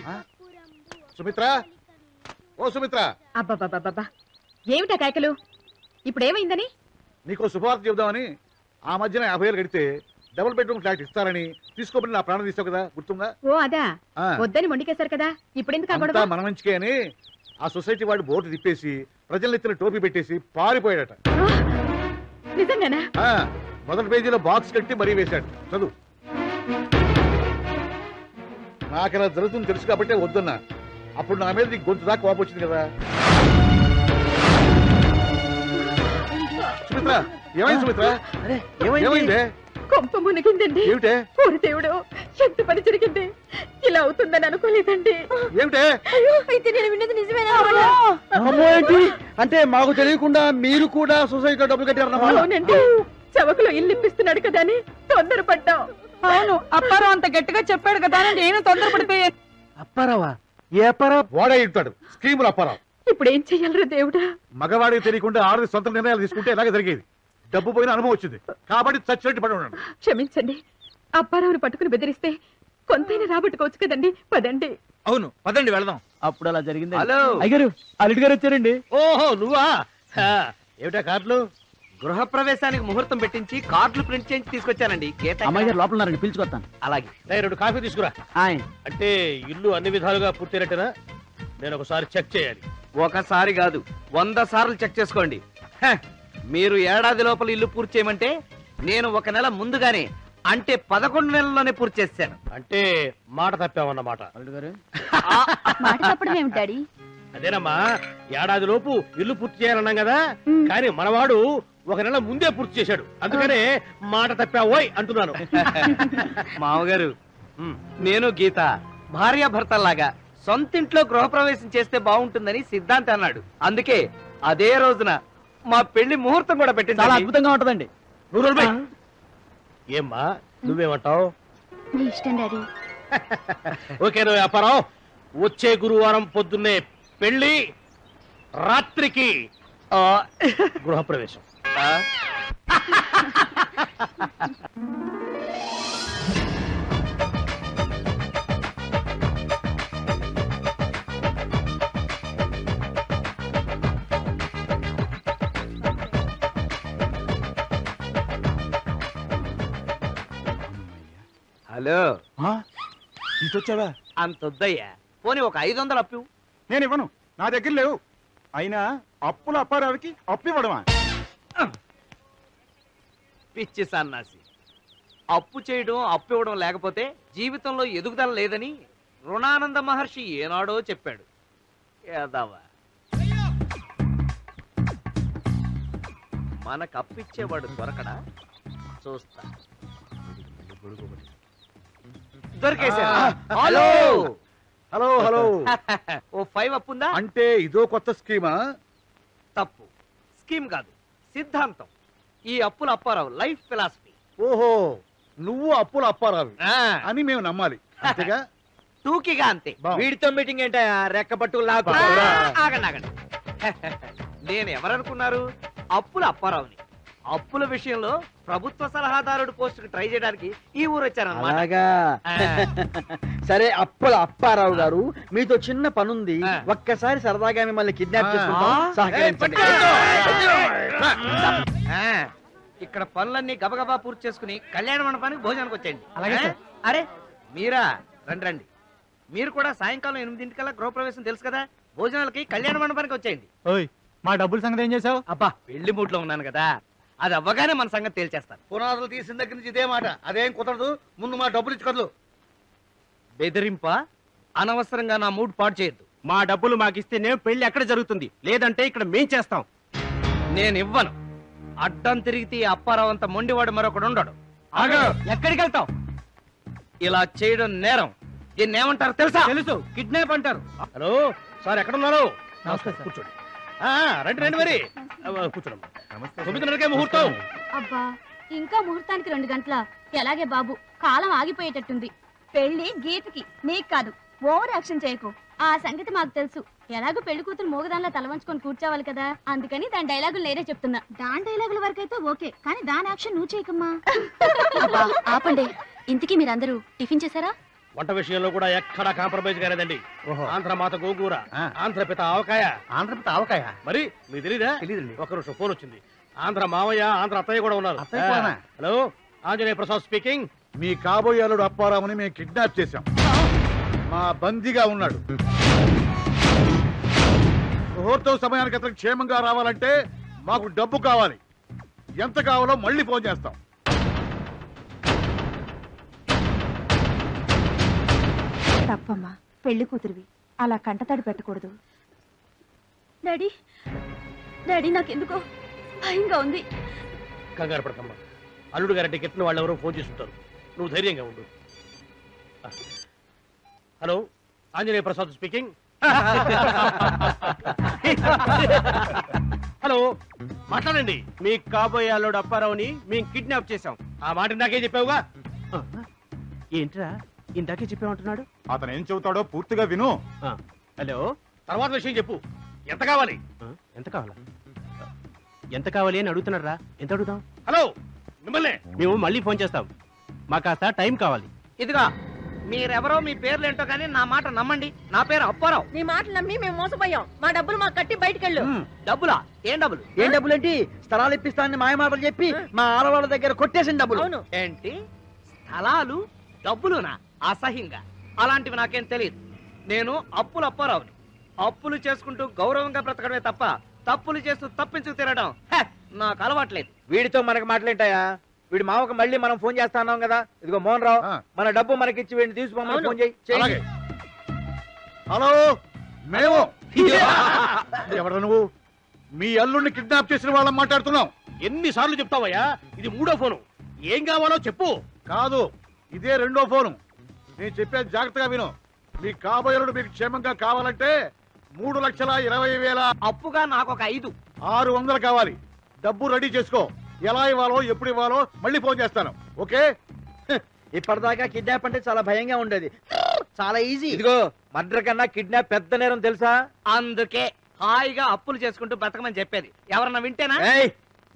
సుమిత్ర ఓ సుమిత్ర అబ్బబ్బబ్బబ్బా ఏమిటా కాయకలు ఇప్పుడేమైందని నీకు శుభవార్త చెబుదామని ఆ మధ్యన యాభై వేలు కడితే డబుల్ బెడ్రూమ్ ఫ్లాట్ ఇస్తారని తీసుకోమని నా ప్రాణం తీసావు కదా గుర్తుందా ఓ అదా ఆ. వద్దని మొండికేశారు కదా ఇప్పుడెందుకు ఆ అంతా గొడవ మన మంచికే అని ఆ సొసైటీ వాడు బోర్డు తిప్పేసి ప్రజల ఎత్తిన టోపీ పెట్టేసి పారిపోయాడట ఆ, నిజంగానా ఆ, మొదటి పేజీలో బాక్స్ కట్టి మరీ వేశాడు చదువు నాకు ఇలా జరుగుతుంది తెలుసు కాబట్టే వద్దన్నా అప్పుడు నా మీద నీకు గొంతు దాకా కోపం వచ్చింది కదా సుమిత్ర ఏమైంది సుమిత్ర ఏమైంది కొంప మునిగిందండి ఏమిటే ఊరి దేవుడు ఎంత పని జరిగింది ఇలా అవుతుందని అనుకోలేదండి ఏమిటే అయ్యో అయితే నేను విన్నది నిజమేనా అమ్మో ఏంటి అంటే మాకు తెలియకుండా మీరు కూడా సొసైటీలో డబ్బులు కట్టారన్నమాట అవునండి చవకలో ఇల్లు ఇప్పిస్తున్నాడు కదా అని తొందరపడ్డాం అవును అప్పారావు అంత గట్టిగా చెప్పాడు కదా అని నేను తొందరపడిపోయాను అప్పారావా ఏ అప్పారావు వాడే ఉంటాడు స్కీములు అప్పారావు ఇప్పుడు ఏం చెయ్యాలరా దేవుడా మగవాడికి తెలియకుండా ఆడది సొంత నిర్ణయాలు తీసుకుంటే ఇలాగే జరిగేది డబ్బు పోయిన అనుభవం వచ్చింది కాబట్టి చచ్చినట్టు పడి ఉన్నాడు క్షమించండి అప్పారావుని పట్టుకుని బెదిరిస్తే కొంతైనా రాబట్టుకోవచ్చు కదండి పదండి అవును పదండి వెళదాం అప్పుడు అలా జరిగింది హలో. అయ్యగారు అల్లుడు గారు వచ్చారండి ఓహో నువ్వా హా, ఏమిటా కార్లు గృహప్రవేశానికి ముహూర్తం పెట్టించి కార్డులు ప్రింట్ చేయించి తీసుకొచ్చానండి గీత అమ్మాయి గారు లోపల ఉన్నారండి పిలుచుకొస్తాను అలాగే డై, రెండు కాఫీ తీసుకురా ఆయ్ అంటే ఇల్లు అన్ని విధాలుగా పూర్తయినట్టేనా నేను ఒకసారి చెక్ చేయాలి ఒకసారి కాదు వంద సార్లు చెక్ చేసుకోండి హ, మీరు ఏడాది లోపల ఇల్లు పూర్తి చేయమంటే నేను ఒక నెల ముందుగానే అంటే పదకొండు నెలల్లోనే పూర్తి చేశాను అంటే మాట తప్పామన్నమాట అల్లుడు గారు మాట తప్పడం ఏమిటి డాడీ అదేనమ్మా ఏడాది లోపు ఇల్లు పూర్తి చేయాలన్నాం కదా కానీ మనవాడు ఒక నెల ముందే పూర్తి చేశాడు అందుకనే మాట తప్పావోయ్ అంటున్నాను మామగారు నేను గీత భార్యాభర్తల్లాగా సొంతింట్లో గృహప్రవేశం చేస్తే బాగుంటుందని సిద్ధాంతి అన్నాడు అందుకే అదే రోజున మా పెళ్లి ముహూర్తం కూడా చాలా పెట్టింది అద్భుతంగా ఉంటదండి నువ్వు నోరు మూయ్. ఏమ్మా నువ్వేమంటావు మీ ఇష్టం డాడీ ఓకే నువ్వు వ్యాపారం వచ్చే గురువారం పొద్దున్నే పెళ్లి రాత్రికి గృహప్రవేశం హలో ఇటొచ్చావా అంత వద్దయ్యా పోనీ ఒక ఐదు వందలు అప్పు నేను ఇవ్వను నా దగ్గర లేవు అయినా అప్పుల అప్పారావుకి అప్పు ఇవ్వడమా పిచ్చి సన్నాసి అప్పు చేయడం అప్పు ఇవ్వడం లేకపోతే జీవితంలో ఎదుగుదల లేదని రుణానంద మహర్షి ఏనాడో చెప్పాడు ఏదావా మనకు అప్పిచ్చేవాడు దొరకడా చూస్తా దొరికేశాడు హలో హలో హలో ఓ ఫైవ్ అప్పుందా అంటే ఇదో కొత్త స్కీమా తప్పు స్కీమ్ కాదు సిద్ధాంతం ఈ అప్పుల అప్పారావు లైఫ్ ఫిలాసఫీ ఓహో నువ్వు అప్పులు అప్పారావి అని మేము నమ్మాలి అంతేగా టూకీగా అంతే బావ్. వీడితో మీటింగ్ ఏంట రెక్క పట్టు లాగు బావురా. ఆగండి ఆగండి నేను ఎవరనుకున్నారు అప్పుల అప్పారావుని అప్పుల విషయంలో ప్రభుత్వ సలహాదారుడు పోస్టుకు ట్రై చేయడానికి ఈ ఊరు వచ్చాను అలాగా సరే అప్పల అప్పారావు గారు మీతో చిన్న పనుంది ఆ. ఒక్కసారి సరదాగా మిమ్మల్ని కిడ్నాప్ ఆ. చేసుకుంటాం సహకరించండి ఇక్కడ పనులన్నీ గబగబా పూర్తి చేసుకుని కళ్యాణ మండపానికి భోజనానికి వచ్చేయండి అలాగే ఆ? సార్. అరే మీరా రండి రండి మీరు కూడా సాయంకాలం ఎనిమిదింటికల్లా గృహప్రవేశం తెలుసు కదా భోజనాలకి కళ్యాణ మండపానికి వచ్చేయండి ఓయ్ మా డబ్బుల సంగతి ఏం చేసావు అబ్బా పెళ్లి మూట్లో ఉన్నాను కదా అది అవ్వగానే మన సంగతి తేల్చేస్తాను పునాదులు తీసిన దగ్గర నుంచి ఇదే మాట అదేం కుదరదు ముందు మా డబ్బులు ఇచ్చి కదలు బెదిరింప అనవసరంగా నా మూడ్ పాడు చేయొద్దు మా డబ్బులు మాకిస్తేనే పెళ్లి ఎక్కడ జరుగుతుంది లేదంటే ఇక్కడ మేం చేస్తాం నేను ఇవ్వను అడ్డం తిరిగితే ఈ అప్పారావు అంత మొండివాడు మరొకడు ఉండడు ఎక్కడికి వెళ్తాం ఇలా చేయడం నేరం దీన్ని ఏమంటారు తెలుసా తెలుసు కిడ్నాప్ అంటారు హలో సార్ ఎక్కడ ఉన్నారు నమస్తే సార్. కూర్చోండి ఆ, రండి రండి మరి ఆ, కూర్చోండి తొమ్మిదిన్నరకే ముహూర్తం అబ్బా ఇంకా ముహూర్తానికి రెండు గంటల ఎలాగే బాబు కాలం ఆగిపోయేటట్టుంది పెళ్లి గీతకి నీకు కాదు ఓవర్ యాక్షన్ చేయకు ఆ సంగతి మాకు తెలుసు ఎలాగో పెళ్లి కూతురు మోగదానిలో తలవంచుకొని కూర్చోవాలి కదా అందుకని దాని డైలాగులు నేనే చెప్తున్నా దాని డైలాగుల వరకు అయితే ఓకే కానీ దాని యాక్షన్ నువ్వు చేయకమ్మా ఆపండి ఇంతకీ మీరందరూ టిఫిన్ చేశారా వంట విషయంలో కూడా ఎక్కడా కాంప్రమైజ్ కాలేదండి ఓహో. ఆంధ్ర మాత గోంగూర ఆ. ఆంధ్ర పిత ఆవకాయ ఆంధ్రప్రదేశ్ ఆవకాయ మరి మీ తెలీదా తెలీదండి. ఒక నిమిషం ఫోన్ వచ్చింది ఆంధ్ర మావయ్య ఆంధ్ర అత్తయ్య కూడా ఉన్నారు అత్తయ్య కూడానా? ఆ, హలో ఆంజనేయ ప్రసాద్ స్పీకింగ్ మీ కాబోయే అల్లుడు అప్పారావుని మేము కిడ్నాప్ చేశాం మా బందీగా ఉన్నాడు ముహూర్తం సమయానికి అతను క్షేమంగా రావాలంటే మాకు డబ్బు కావాలి ఎంత కావాలో మళ్ళీ ఫోన్ చేస్తాం తప్పమ్మా పెళ్లి కూతురివి అలా కంటతడి పెట్టకూడదు డాడీ డాడీ నాకెందుకో భయంగా ఉంది కంగారు పడకమ్మా అల్లుడు గారి టికెట్ను వాళ్ళు ఎవరో ఫోన్ చేస్తుంటారు నువ్వు ధైర్యంగా ఉండు ఆ. Hello Anjaneya Prasad speaking hello మాట్లాడండి మీ కాబోయే అల్లుడు అప్పారావుని మేము కిడ్నాప్ చేశాం ఆ మాట ఇందాకే చెప్పావుగా ఏంట్రా ఇందాకే చెప్పామంటున్నాడు అతను ఏం చెబుతాడో పూర్తిగా విను హలో తర్వాత విషయం చెప్పు ఎంత కావాలి ఆ, ఎంత కావాలా ఎంత కావాలి అని అడుగుతున్నాడు రా ఎంత అడుగుదాం హలో మిమ్మల్ని మేము మళ్ళీ ఫోన్ చేస్తాం మాకు కాస్త టైం కావాలి ఇదిగా మీరెవరో మీ పేర్లు ఏంటో కానీ నా మాట నమ్మండి నా పేరు అప్పారావు నీ మాటలు నమ్మి మేము మోసపోయాం మా డబ్బులు మాకు కట్టి బయటకెళ్ళు డబ్బులా ఏం డబ్బులు ఏం డబ్బులేంటి స్థలాలు ఇప్పిస్తానని మాయమాటలు చెప్పి మా ఆడవాళ్ళ దగ్గర కొట్టేసిన డబ్బులు అవును ఏంటి స్థలాలు డబ్బులునా అసహ్యంగా అలాంటివి నాకేం తెలియదు నేను అప్పులు అప్పారావుని అప్పులు చేసుకుంటూ గౌరవంగా బ్రతకడమే తప్ప తప్పులు చేస్తూ తప్పించు తిరగడం హె, నాకు అలవాట్లేదు వీడితో మనకు మాటలేంటాయా వీడి మామకు మళ్ళీ మనం ఫోన్ చేస్తా అన్నాం కదా ఇదిగో మోహన్ రావు ఆ. మన డబ్బు మనకిచ్చి వీడిని తీసుకోమని అవును. ఫోన్ చేయి అలాగే చేయి. హలో మేము ఎవరు నువ్వు మీ అల్లుడిని కిడ్నాప్ చేసిన వాళ్ళని మాట్లాడుతున్నాం ఎన్నిసార్లు చెప్తావయ్యా ఇది మూడో ఫోను ఏం కావాలో చెప్పు కాదు ఇదే రెండో ఫోను నేను చెప్పేది జాగ్రత్తగా విను మీ కాబోయేరుడు మీకు క్షేమంగా కావాలంటే మూడు లక్షల ఇరవై వేల అప్పుగా నాకు ఒక ఐదు ఆరు వందలు కావాలి డబ్బు రెడీ చేసుకో ఎలా ఇవ్వాలో ఎప్పుడు ఇవ్వాలో మళ్ళీ ఫోన్ చేస్తాను ఓకే ఇప్పటిదాకా కిడ్నాప్ అంటే చాలా భయంగా ఉండేది చాలా ఈజీ ఇదిగో మర్డర్ కన్నా కిడ్నాప్ పెద్ద నేరం తెలుసా అందుకే హాయిగా అప్పులు చేసుకుంటూ బ్రతకమని చెప్పేది ఎవరన్నా వింటేనా ఏయ్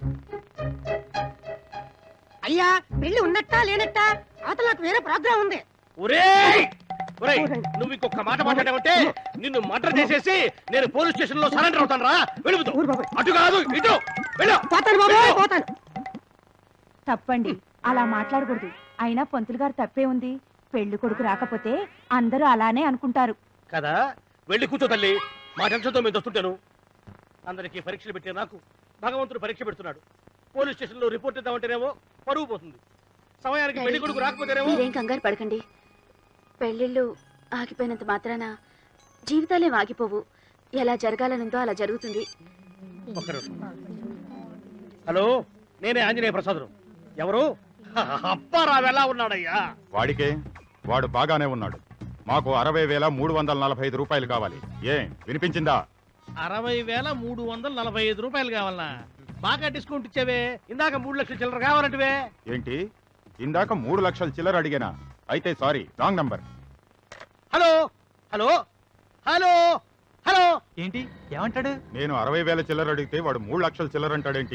అయ్యా పెళ్లి ఉన్నట్టా లేనట్టా అవతల నాకు వేరే ప్రోగ్రామ్ ఉంది ఒరేయ్ ఒరేయ్ నువ్వు ఇంకొక మాట మాట్లాడావంటే నిన్ను మర్డర్ చేసేసి నేను పోలీస్ స్టేషన్ లో సరెండర్ అవుతాను రా వెలుగుతూ అటు కాదు ఇటు వెళ్ళు పోతాను బాబు పోతాను తప్పండి అలా మాట్లాడకూడదు అయినా పంతులు గారు తప్పే ఉంది పెళ్లి కొడుకు రాకపోతే అందరూ అలానే అనుకుంటారు కదా వెళ్ళి కూర్చో తల్లి మా టెన్షన్తో మేము వస్తుంటాను అందరికీ పరీక్షలు పెట్టే నాకు భగవంతుడు పరీక్ష పెడుతున్నాడు పోలీస్ స్టేషన్ లో రిపోర్ట్ ఇద్దామంటేనేమో పరువు పోతుంది సమయానికి పెళ్లి కొడుకు రాకపోతేనేమో మీరేం కంగారు పడకండి పెళ్లిళ్ళు ఆగిపోయినంత మాత్రాన జీవితాలేం ఆగిపోవు ఎలా జరగాలనుందో అలా జరుగుతుంది ఒక్క నిమిషం. హలో నేనే ఆంజనేయ ప్రసాద్ ఎవరు అప్పారావు ఎలా ఉన్నాడయ్యా వాడికే వాడు బాగానే ఉన్నాడు మాకు అరవై వేల మూడు వందల నలభై ఐదు రూపాయలు కావాలి ఏ వినిపించిందా అరవై వేల మూడు వందల నలభై ఐదు రూపాయలు కావాలనా బాగా డిస్కౌంట్ ఇచ్చావే ఇందాక మూడు లక్షల చిల్లర కావాలంటివే ఏంటి ఇందాక మూడు లక్షల చిల్లర అడిగానా అయితే sorry wrong number hello hello hello hello ఏంటి ఏమంటాడు నేను అరవై వేల చిల్లర అడిగితే వాడు మూడు లక్షల చిల్లర అంటాడేంటి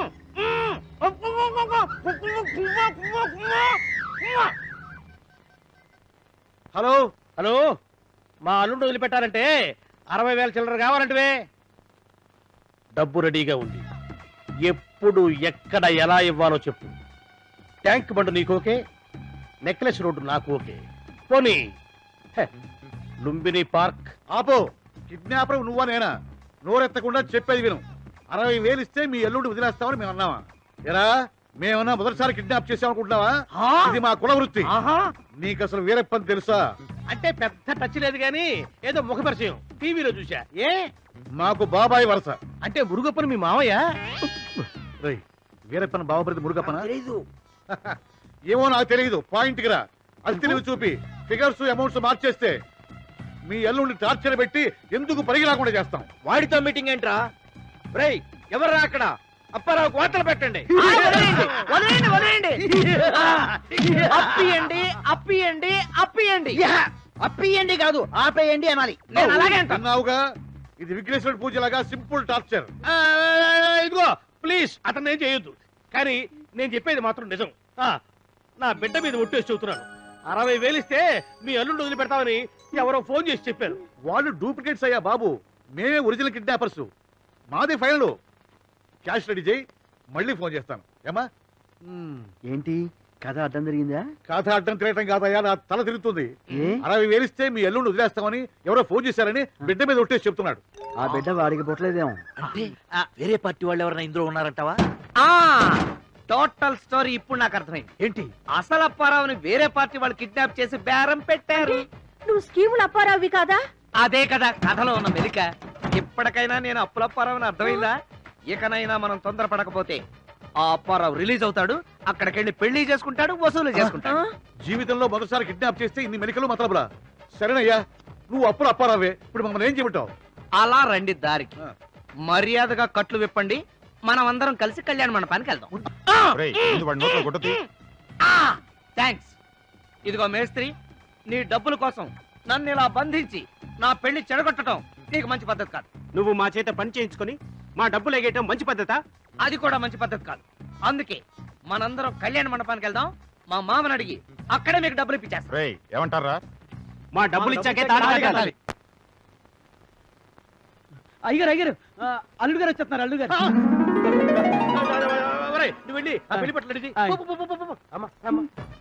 హలో హలో మా అల్లుండి వదిలిపెట్టారంటే అరవై వేల చిల్లర కావాలంటివే డబ్బు రెడీగా ఉంది ఎప్పుడు ఎక్కడ ఎలా ఇవ్వాలో చెప్పు ట్యాంక్ బండు నీకు ఓకే నెక్లెస్ రోడ్డు నాకు ఓకే పోనీ హె, లుంబిని పార్క్ ఆపో కిడ్నాపర్ నువ్వా నేనా నోరెత్తకుండా చెప్పేది విను అరవై వేలు ఇస్తే మీ ఎల్లుండి వదిలేస్తామని మేము అన్నావా ఎరా మేమన్నా మొదటిసారి కిడ్నాప్ చేసామనుకుంటున్నావా ఆ? ఇది మా కుల వృత్తి ఆహా నీకు అసలు వీరప్పని తెలుసా అంటే పెద్ద టచ్ లేదు కానీ ఏదో ముఖ పరిచయం టీవీలో చూసా ఏ మాకు బాబాయ్ వరస అంటే మురుగప్పని మీ మావయ్య రేయ్, వీరప్పన బావపరిది మురుగప్పన తెలీదు ఏమో నాకు తెలియదు పాయింట్ రా అది తెలివి చూపి ఫిగర్స్ అమౌంట్స్ మార్చేస్తే మీ ఎల్లుండి టార్చర్ పెట్టి ఎందుకు పరిగి రాకుండా చేస్తాం వాడితో మీటింగ్ ఏంట్రా రేయ్ ఎవర్రా అక్కడ అప్పారావు కోతలు పెట్టండి ఆ, వదిలేయండి వదిలేయండి వదిలేయండి అప్పియండి అప్పియండి అప్పియండి యా! అప్పియండి కాదు ఆపేయండి అనాలి నేను అలాగే అంటాను అన్నావుగా ఇది విఘ్నేశ్వర పూజలాగా సింపుల్ టార్చర్ ఆ, ఇదిగో ప్లీజ్ అతను ఏం చేయొద్దు కానీ నేను చెప్పేది మాత్రం నిజం ఆ, నా బిడ్డ మీద ఒట్టేసి చెబుతున్నాను అరవై వేలు ఇస్తే మీ అల్లుండి వదిలిపెడతామని ఎవరో ఫోన్ చేసి చెప్పారు వాళ్ళు డూప్లికేట్స్ అయ్యా బాబు మేమే ఒరిజినల్ కిడ్నాపర్స్ మాది ఫైనల్ క్యాష్ రెడీ చేయి మళ్ళీ ఫోన్ చేస్తాను ఏమా ఏంటి కథ అర్థం జరిగిందా కథ అడ్డం తిరగటం కాదయ్యా నా తల తిరుగుతుంది ఏ అరవై వేలు ఇస్తే మీ ఎల్లుండి వదిలేస్తామని ఎవరో ఫోన్ చేశారని బిడ్డ మీద ఒట్టేసి చెప్తున్నాడు ఆ బిడ్డ వాడికి పుట్టలేదేమో వేరే పార్టీ వాళ్ళు ఎవరైనా ఇందులో ఉన్నారంటావా ఆ టోటల్ స్టోరీ ఇప్పుడు నాకు అర్థమైంది ఏంటి అసలు అప్పారావుని వేరే పార్టీ వాళ్ళు కిడ్నాప్ చేసి బేరం పెట్టారు నువ్వు స్కీములు అప్పారావి కాదా అదే కదా కథలో ఉన్న మెలిక ఇప్పటికైనా నేను అప్పులప్పారావుని అర్థమైందా ఇకనైనా మనం తొందరపడకపోతే ఆ అప్పారావు రిలీజ్ అవుతాడు అక్కడికెళ్ళి పెళ్లి చేసుకుంటాడు వసూలు చేసుకుంటాడు జీవితంలో మొదటిసారి కిడ్నాప్ చేస్తే ఇన్ని మెలికలు మతలబులా సరేనయ్యా నువ్వు అప్పులు అప్పారావే ఇప్పుడు మమ్మల్ని ఏం చెబుతావు అలా రండి దారికి ఆ. మర్యాదగా కట్లు విప్పండి మనం అందరం కలిసి కళ్యాణ మండపానికి వెళ్దాం రేయ్, ముందు వాడి నోట్లో గుడ్డ తీ. థ్యాంక్స్ ఇదిగో మేస్త్రి నీ డబ్బుల కోసం నన్ను ఇలా బంధించి నా పెళ్లి చెడగొట్టడం నీకు మంచి పద్ధతి కాదు నువ్వు మా చేత పని చేయించుకొని మా డబ్బులు ఎగేయటం మంచి పద్ధత అది కూడా మంచి పద్ధతి కాదు అందుకే మనందరం కళ్యాణ మండపానికి వెళ్దాం మా మామని అడిగి అక్కడే మీకు డబ్బులు ఇప్పించేస్తాం రేయ్ ఏమంటారా మా డబ్బులు ఇచ్చాకే తాళి కట్టాలి అయ్యారు అయ్యారు అల్లుడు గారు వచ్చేస్తున్నారు అల్లుడు గారు ఒరేయ్, నువ్వు వెళ్ళి ఆ పెళ్లి పట్ల రెడీ చేయి. ఆయ్. పో, పో, పో, పో, పో. అమ్మ, అమ్మ.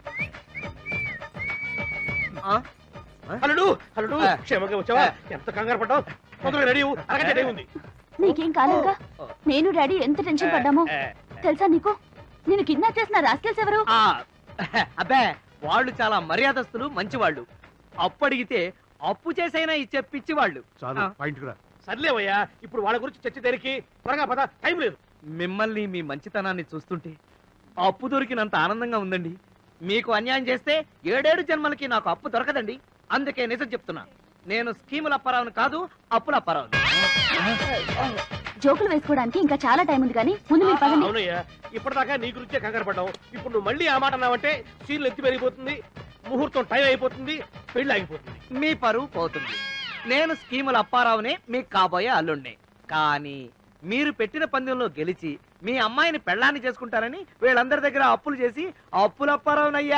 అల్లుడు అల్లుడు ఆ. క్షేమంగా వచ్చావా ఎంత కంగారు పడ్డావు తొందరగా రెడీ అవ్వు. అరగంట రెడీ ఉంది నీకేం కాలేదుగా నేను డాడీ ఎంత టెన్షన్ పడ్డామో ఏ, తెలుసా నీకు నేను కిడ్నాప్ చేసిన రాస్కెల్స్ ఎవరు ఆ, అబ్బే వాళ్ళు చాలా మర్యాదస్తులు మంచివాళ్ళు అప్పు అడిగితే అప్పు చేసైనా ఇచ్చే పిచ్చి వాళ్ళు చాలు ఆ. పాయింట్ కూడా సర్లేవయ్యా ఇప్పుడు వాళ్ళ గురించి చర్చ దేనికి త్వరగా పద టైం లేదు మిమ్మల్ని మీ మంచితనాన్ని చూస్తుంటే అప్పు దొరికినంత ఆనందంగా ఉందండి మీకు అన్యాయం చేస్తే ఏడేడు జన్మలకి నాకు అప్పు దొరకదండి అందుకే నిజం చెప్తున్నా నేను స్కీముల అప్పారావుని కాదు అప్పుల అప్పారావుని జోకులు వేసుకోవడానికి ఇంకా చాలా టైం ఉంది కానీ ముందు మీరు పదండి అవునయ్యా ఇప్పటిదాకా నీ గురించే కంగారు పడ్డావు ఇప్పుడు నువ్వు మళ్ళీ ఆ మాట అన్నావంటే సీన్లు ఎత్తి పెరిగిపోతుంది ముహూర్తం టైం అయిపోతుంది పెళ్లి ఆగిపోతుంది మీ పరువు పోతుంది నేను స్కీముల అప్పారావునే మీకు కాబోయే అల్లుణ్ణి కానీ మీరు పెట్టిన పందెంలో గెలిచి మీ అమ్మాయిని పెళ్ళాన్ని చేసుకుంటారని వీళ్ళందరి దగ్గర అప్పులు చేసి అప్పుల అప్పారావునయ్యా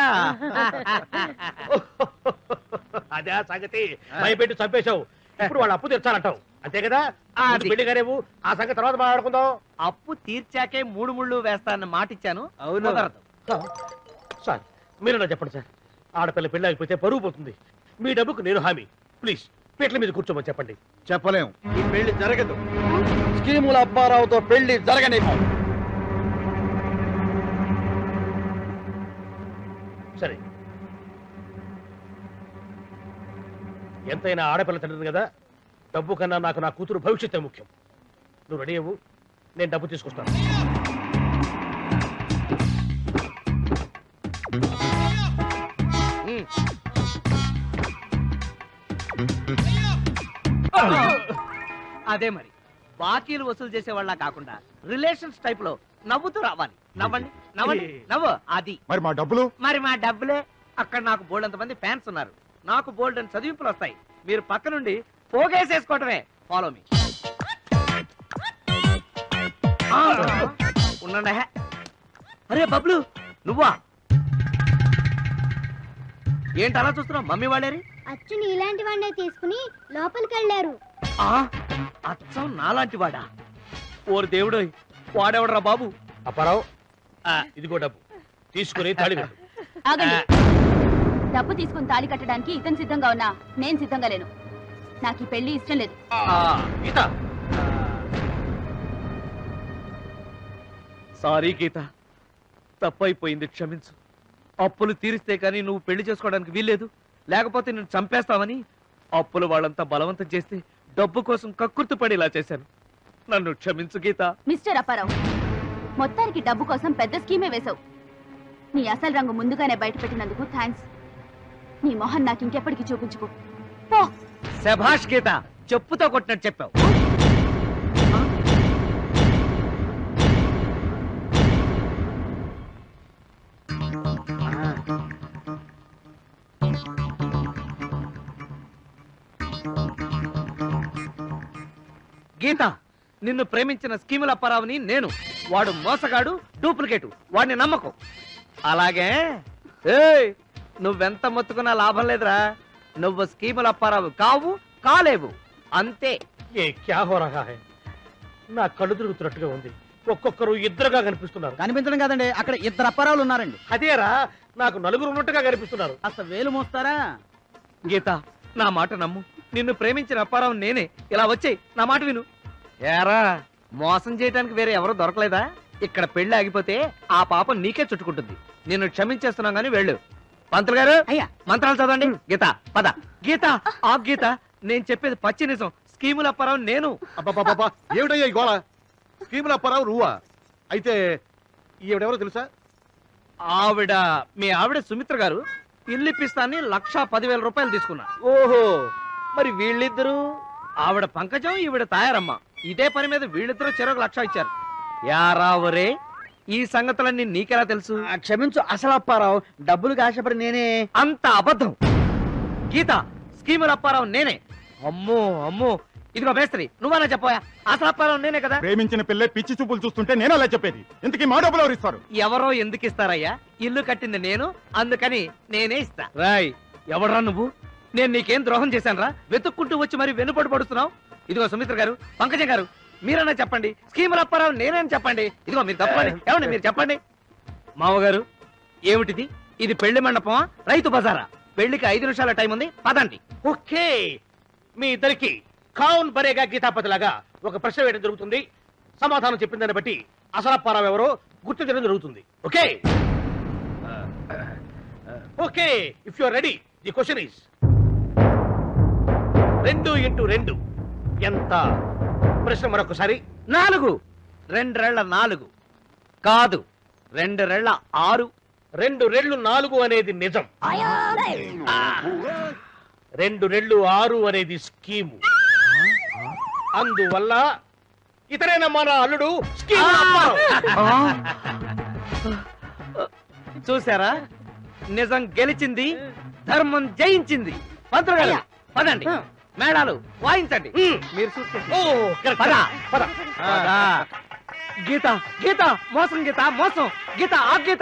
అదే ఆ సంగతి భయపెట్టి చంపేశావు ఇప్పుడు వాళ్ళు అప్పు తెచ్చాలంటావు అంతే కదా అది. ముందు పెళ్లి గారేవు ఆ సంగతి తర్వాత మాట్లాడుకుందాం అప్పు తీర్చాకే మూడు ముళ్ళు వేస్తానన్న మాట ఇచ్చాను కుదరదు. సార్ మీరు నా చెప్పండి సార్ ఆడపిల్ల పెళ్లి ఆగిపోతే పరువు పోతుంది మీ డబ్బుకు నేను హామీ ప్లీజ్ పీటల మీద కూర్చోమని చెప్పండి చెప్పలేం ఈ పెళ్లి జరగదు స్కీముల అప్పారావుతో పెళ్లి జరగనేమో సరే ఎంతైనా ఆడపిల్ల తండ్రిని కదా డబ్బు కన్నా నాకు నా కూతురు భవిష్యత్తే ముఖ్యం నువ్వు రెడీ అవ్వు నేను డబ్బు తీసుకొస్తాను ఉమ్. అదే మరి బాకీలు వసూలు చేసే వాళ్ళ కాకుండా రిలేషన్స్ టైప్ లో నవ్వుతూ రావాలి నవ్వండి నవ్వండి నవ్వు అది మరి మా డబ్బులు మరి మా డబ్బులే అక్కడ నాకు బోల్డ్ మంది ఫ్యాన్స్ ఉన్నారు నాకు బోల్డ్ అని చదివింపులు వస్తాయి మీరు పక్క నుండి పోగేసేసుకోవటమే ఫాలో మీ ఉండండి హే. అరే బబ్లు నువ్వా ఏంటి అలా చూస్తున్నావు మమ్మీ వాళ్ళేరి అచ్చు నీలాంటి వాడినే తీసుకుని లోపలికి వెళ్ళారు ఆ అచ్చం నాలాంటి వాడా ఓరు దేవుడు వాడెవడరా బాబు అప్పారావు ఇదిగో డబ్బు తీసుకుని తాళి కట్టు ఆగండి డబ్బు తీసుకుని తాళి కట్టడానికి ఇతను సిద్ధంగా ఉన్నా నేను సిద్ధంగా లేను నాకు ఈ పెళ్లి ఇష్టం లేదు గీత సారీ గీత తప్పైపోయింది క్షమించు అప్పులు తీరిస్తే కానీ నువ్వు పెళ్లి చేసుకోవడానికి వీల్లేదు లేకపోతే నేను చంపేస్తావని అప్పులు వాళ్ళంతా బలవంతం చేస్తే డబ్బు కోసం కక్కుర్తి పడి ఇలా చేశాను నన్ను క్షమించు గీత మిస్టర్ అప్పారావు మొత్తానికి డబ్బు కోసం పెద్ద స్కీమే వేశావు నీ అసలు రంగు ముందుగానే బయట పెట్టినందుకు థ్యాంక్స్ నీ మొహం నాకు ఇంకెప్పటికీ చూపించుకో పో శభాష్ గీత చెప్పుతో కొట్టినట్టు చెప్పావు గీత నిన్ను ప్రేమించిన స్కీముల అప్పారావుని నేను వాడు మోసగాడు డూప్లికేటు వాడిని నమ్మకం అలాగే ఏయ్ నువ్వెంత మొత్తుకున్నా లాభం లేదురా నువ్వు స్కీములు అప్పారావు కావు కాలేవు అంతే ఏ క్యా హో రహా హై నా కళ్ళు తిరుగుతున్నట్టుగా ఉంది ఒక్కొక్కరు ఇద్దరుగా కనిపిస్తున్నారు కనిపించడం కాదండి అక్కడ ఇద్దరు అప్పారావులు ఉన్నారండి అదేరా నాకు నలుగురు ఉన్నట్టుగా కనిపిస్తున్నారు అసలు వేలు మోస్తారా గీత నా మాట నమ్ము నిన్ను ప్రేమించిన అప్పారావు నేనే ఇలా వచ్చేయ్ నా మాట విను ఏరా మోసం చేయడానికి వేరే ఎవరూ దొరకలేదా ఇక్కడ పెళ్లి ఆగిపోతే ఆ పాపం నీకే చుట్టుకుంటుంది నిన్ను క్షమించేస్తున్నాం గానీ వెళ్ళు పంతులు గారు అయ్యా మంత్రాలు చదవండి గీత పద గీత ఆ గీత నేను చెప్పేది పచ్చి నిజం స్కీముల అప్పారావు నేను అబ్బబ్బబ్బబ్బా, ఏమిటయ్యా ఈ గోళ స్కీముల అప్పారావు నువ్వా అయితే ఈవిడెవరో తెలుసా ఆవిడ మీ ఆవిడ సుమిత్ర గారు ఇల్లు ఇప్పిస్తాన్ని లక్ష పదివేల రూపాయలు తీసుకున్నా ఓహో మరి వీళ్ళిద్దరు ఆవిడ పంకజం ఈవిడ తాయారమ్మ ఇదే పని మీద వీళ్ళిద్దరూ చెరొక లక్ష ఇచ్చారు యారా ఒరే ఈ సంగతులన్నీ నీకెలా తెలుసు ఆ, క్షమించు అసలు అప్పారావు డబ్బులు ఆశపడి నేనే అంత అబద్ధం గీత స్కీముల అప్పారావు నేనే అమ్మో అమ్మో ఇదిగో మేస్త్రి నువ్వన్నా చెప్పోయా అసలు అప్పారావు నేనే కదా ప్రేమించిన పిల్లే పిచ్చి చూపులు చూస్తుంటే నేను అలా చెప్పేది ఇంతకీ మా డబ్బులు ఎవరు ఇస్తారు ఎవరో ఎందుకు ఇస్తారయ్యా ఇల్లు కట్టింది నేను అందుకని నేనే ఇస్తా రాయ్ ఎవడ్రా నువ్వు నేను నీకేం ద్రోహం చేశానురా వెతుక్కుంటూ వచ్చి మరి వెనుపడి పడుతున్నావు ఇదిగో సుమిత్ర గారు పంకజం గారు మీరన్నా చెప్పండి స్కీముల అప్పారావు నేనేం చెప్పండి ఇదిగో మీరు తప్పండి ఏమండి మీరు చెప్పండి మామగారు ఏమిటిది ఇది పెళ్లి మండపమా రైతు బజారా పెళ్లికి ఐదు నిమిషాల టైం ఉంది పదండి ఓకే మీ ఇద్దరికి కౌన్ బరేగా గీతాపతిలాగా ఒక ప్రశ్న వేయడం జరుగుతుంది సమాధానం చెప్పిన దాన్ని బట్టి అసలప్పారావు ఎవరో గుర్తించడం జరుగుతుంది okay okay if you are ready the question is రెండు ఇంటూ రెండు ఎంత ప్రశ్న మరొకసారి నాలుగు రెండ్రెళ్ల నాలుగు కాదు రెండు రెళ్ల ఆరు రెండు రెళ్ళు నాలుగు అనేది నిజం ఆ. రెండు రెళ్ళు ఆరు అనేది స్కీము అందువల్ల ఇతరైన మన అల్లుడు స్కీము అప్పారావు. చూసారా నిజం గెలిచింది ధర్మం జయించింది పంతులు గారు పదండి మేడాలు వాయించండి హ్మ్. మీరు చూసుకోండి ఓ కరెక్ట్ పద. పద పద. గీత గీత మోసం గీత మోసం గీత ఆ గీత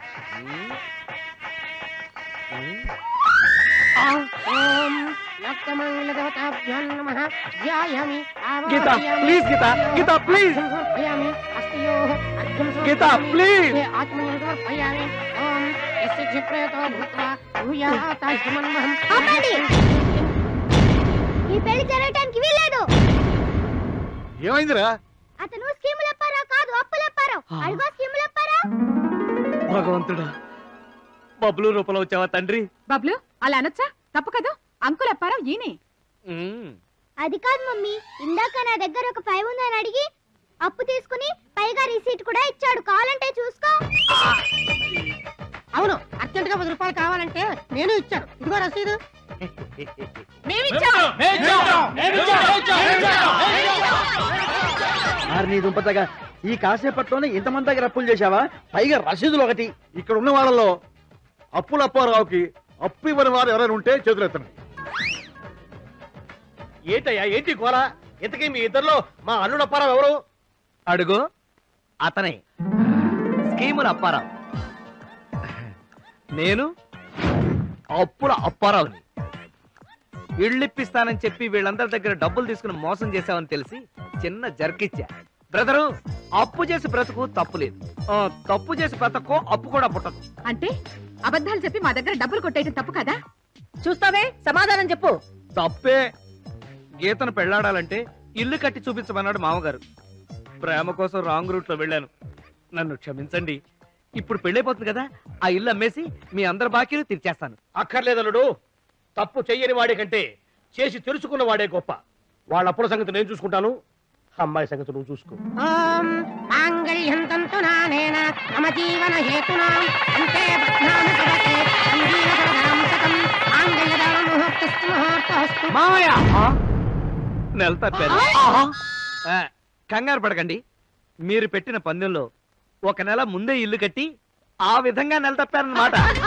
ఓం నత్తమంగళదేవతాభ్యో నమః ధ్యాయామి గీత ప్లీజ్ గీత గీత ప్లీజ్ సమర్పయామి హస్తయోః అర్ఘ్యం గీత సమర్పయామి. ప్లీజ్ ते आत्मनिर्भर समर्पयामि ओम यस्य क्षिप्रयतो भूत्वा भूयाताश्रमन्महं ఆపండి. ఈ పెళ్లి జరగటానికి వీల్లేదు ఏమైందిరా అతను స్కీములు అప్పారావు కాదు అప్పులు అప్పారావు అడుగో స్కీములు అప్పారావు భగవంతుడా బబ్లు రూపంలో వచ్చావా తండ్రి బబ్లు అలా అనొచ్చా తప్పు కదా అంకుల్ అప్పారావు ఈయనే ఉమ్. అది కాదు మమ్మీ ఇందాక నా దగ్గర ఒక ఫైవ్ ఉందని అడిగి అప్పు తీసుకుని పైగా రిసీట్ కూడా ఇచ్చాడు కావాలంటే చూసుకో అవును అర్జెంట్ గా పది రూపాయలు కావాలంటే నేను ఇచ్చాను ఇదిగో రసీదు మరి నీ దుంపతగా ఈ కాసేపట్లోనే ఇంతమంది దగ్గర అప్పులు చేశావా పైగా రసీదులు ఒకటి ఇక్కడ ఉన్న వాళ్ళలో అప్పుల అప్పారావుకి అప్పు ఇవ్వని వారు ఎవరైనా ఉంటే చేతులు ఎత్తండి ఏంటయ్యా ఏంటి గోల ఇంతకీ మీ ఇద్దరిలో మా అల్లుడు అప్పారావు ఎవరు అడుగు అతనే స్కీముల అప్పారావు నేను అప్పుల అప్పారావుని ఇళ్ళిప్పిస్తానని చెప్పి వీళ్ళందరి దగ్గర డబ్బులు తీసుకుని మోసం చేశావని తెలిసి చిన్న జర్కిచ్చా బ్రదరు అప్పు చేసి బ్రతుకు తప్పు లేదు ఆ, తప్పు చేసి బ్రతకో అప్పు కూడా పుట్టదు అంటే అబద్ధాలు చెప్పి మా దగ్గర డబ్బులు కొట్టేయటం తప్పు కదా చూస్తావే సమాధానం చెప్పు తప్పే గీతను పెళ్లాడాలంటే ఇల్లు కట్టి చూపించమన్నాడు మామగారు ప్రేమ కోసం రాంగ్ రూట్ లో వెళ్ళాను నన్ను క్షమించండి ఇప్పుడు పెళ్ళైపోతుంది కదా ఆ ఇల్లు అమ్మేసి మీ అందరి బాకీలు తీర్చేస్తాను అక్కర్లేదు అల్లుడు తప్పు చెయ్యని వాడే కంటే చేసి తెలుసుకున్న వాడే గొప్ప వాళ్ళ అప్పుల సంగతి నేను చూసుకుంటాను అమ్మాయి సంగతి నువ్వు చూసుకో ఓం మాంగళ్యం తంతు నానేన మమ జీవన హేతునా అంతే బధ్నామి సుభగే సంజీవ సరదాం శతం మాంగళ్యదాన ముహూర్తస్తు ముహూర్తస్తు మామయ్య నెల తప్పాను ఆ, కంగారు పడకండి మీరు పెట్టిన పందెంలో ఒక నెల ముందే ఇల్లు కట్టి ఆ విధంగా నెల తప్పారన్నమాట